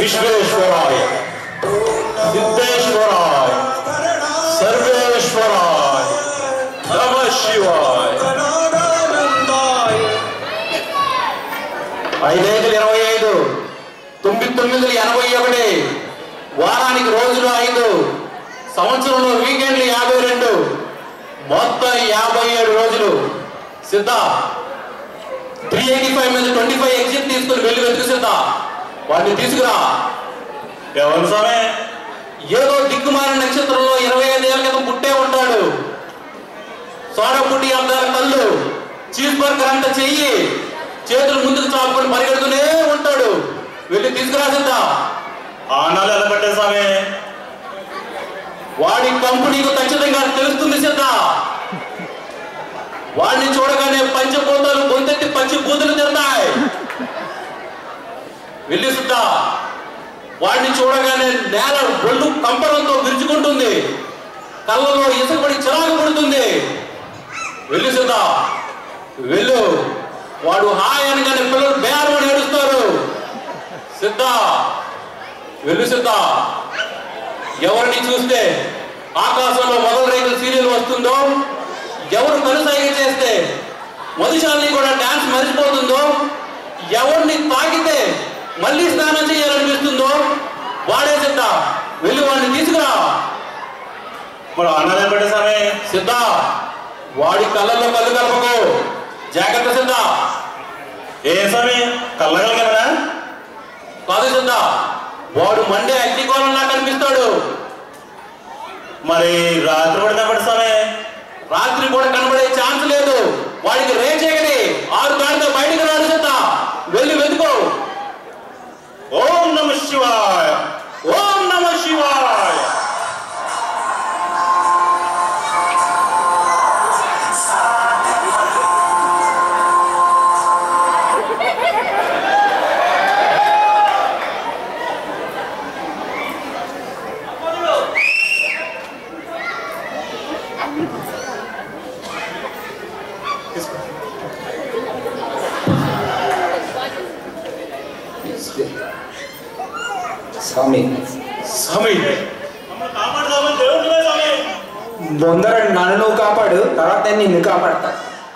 విశ్వేశ్వరాయ సిద్ధేశ్వరాయ సర్వేశ్వరాయ నమ శివాయ ఐదైదులు ఇరవై ఐదు తొమ్మిది తొమ్మిదిలు ఎనభై ఒకటి వారానికి రోజులు ఐదు సంవత్సరంలో వీకెండ్లు యాభై రెండు మొత్తం యాభై ఏడు రోజులు సిద్ధ త్రీ ఎయిటీ ఫైవ్ మీద ట్వంటీ ఫైవ్ ఎగ్జిట్ తీసుకుని వెళ్ళి వెతుకు సిద్ధ వాడిని తీసుకురా ఎవరు స్వామి ఏదో దిక్కుమాలిన నక్షత్రంలో ఇరవై ఐదు ఏళ్ళ క్రితం పుట్టే ఉంటాడు సోడా పుట్టి అందాల కళ్ళు చీజ్ బర్గర్ అంత చెయ్యి చేతులు ముందుకు చాపుకొని పరిగెడుతూనే ఉంటాడు వెళ్ళి తీసుకురా సిద్ధ ఆనాలు ఎలా పట్టారు స్వామి వాడి కంపు నీకు ఖచ్చితంగా తెలుస్తుంది సిద్ధ వాడిని చూడగానే పంచభూతాలు గొంతెత్తి పంచి బూతులు తిడతాయి వెళ్ళి సిద్ధ వాడిని చూడగానే నేల ఒళ్ళు కంపనంతో విరుచుకుంటుంది కళ్ళలో ఇసుకపడి చిరాకు పడుతుంది వెళ్ళు సిద్ధ వెళ్ళు వాడు హాయ్ అనగానే పిల్లలు బేరమని ఏడుస్తారు సిద్ధ వెళ్ళు సిద్ధ ఎవరిని చూస్తే ఆకాశంలో మొదల రేకుల సీరియల్ వస్తుందో ఎవరు కనుసైగ చేస్తే మధుశాలిని కూడా డాన్స్ మర్చిపోతుందో ఎవరిని తాకితే మళ్ళీ స్నానం చేయాలనిపిస్తుందో వాడే సిద్ధ వెళ్ళి వాడిని తీసుకురా మరి ఆనాలు ఎలా పట్టారు స్వామి సిద్ధ వాడి కళ్ళల్లో కళ్ళు కలపకు జాగ్రత్త సిద్ధ ఏ స్వామి కళ్ళగలగలరా కాదు సిద్ధ వాడు మండే అగ్నికోణంలా కనిపిస్తాడు మరి రాత్రి కూడా కనపడు స్వామి రాత్రి కూడా కనబడే ఛాన్స్ లేదు వాడికి రేచేయగలి ఆరు దాటితో బయటికి రాడు సిద్ధ వెళ్ళి వెతుకో ఓం నమ శివాయ ఓం నమ శివాయ స్వామి స్వామి కాపాడు స్వామి దేవుడు నువ్వే స్వామి ముందర నన్ను నువ్వు కాపాడు తర్వాత నేను నిన్ను కాపాడతా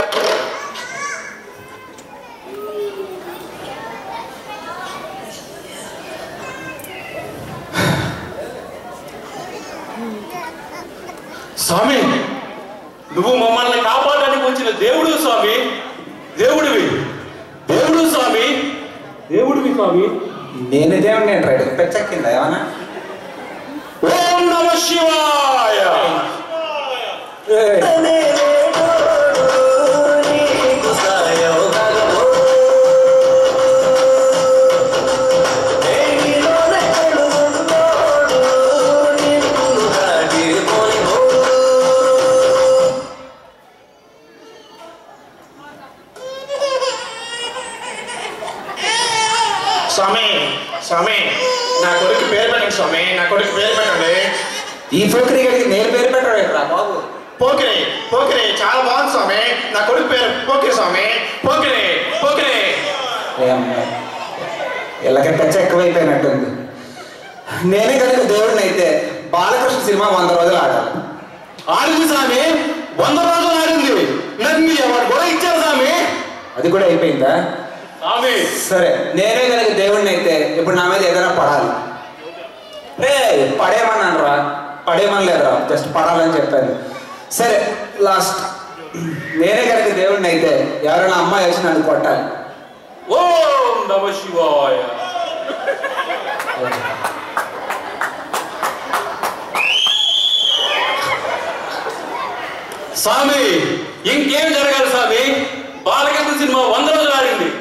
స్వామి నువ్వు మమ్మల్ని కాపాడడానికి వచ్చిన దేవుడు స్వామి దేవుడివి దేవుడు స్వామి దేవుడివి స్వామి నేను దేవుడు నేను రైడ్ పెచ్చెక్కిందా ఏమన్నా ఓం నమ శివాయ ఏయ్, స్వామి స్వామి నా కొడుకు పేరు పెట్టండి స్వామి నా కొడుకు పేరు పెట్టండి ఈ పోకరి గడికి నేను పేరు పెట్టాడు రా బాబు పోకిరి పోకిరి చాలా బాగుంది స్వామి నా కొడుకు పేరు పోకిరి స్వామి పోకిరి పోకిరి ఏమ్మా, వీళ్ళకి పెచ్చ ఎక్కువైపోయినట్టుంది నేనే కనుక దేవుడిని అయితే బాలకృష్ణ సినిమా వంద రోజులు ఆడాలి ఆడింది స్వామి వంద రోజులు ఆడింది నన్ను ఎవరు కూడా ఇచ్చారు స్వామి అది కూడా అయిపోయిందా స్వామి సరే నేనే కనుక దేవుడిని అయితే ఇప్పుడు నా మీద ఏదైనా పడాలి రే పడేయమన్నాను రా పడేయమనలేదురా జస్ట్ పడాలని చెప్పాను సరే లాస్ట్ నేనే కనుక దేవుడిని అయితే ఎవరైనా అమ్మాయి వచ్చి నన్ను కొట్టాలి ఓం నమ శివాయ స్వామి ఇంకేం జరగాలి స్వామి బాలకృష్ణ సినిమా వంద రోజులు ఆడింది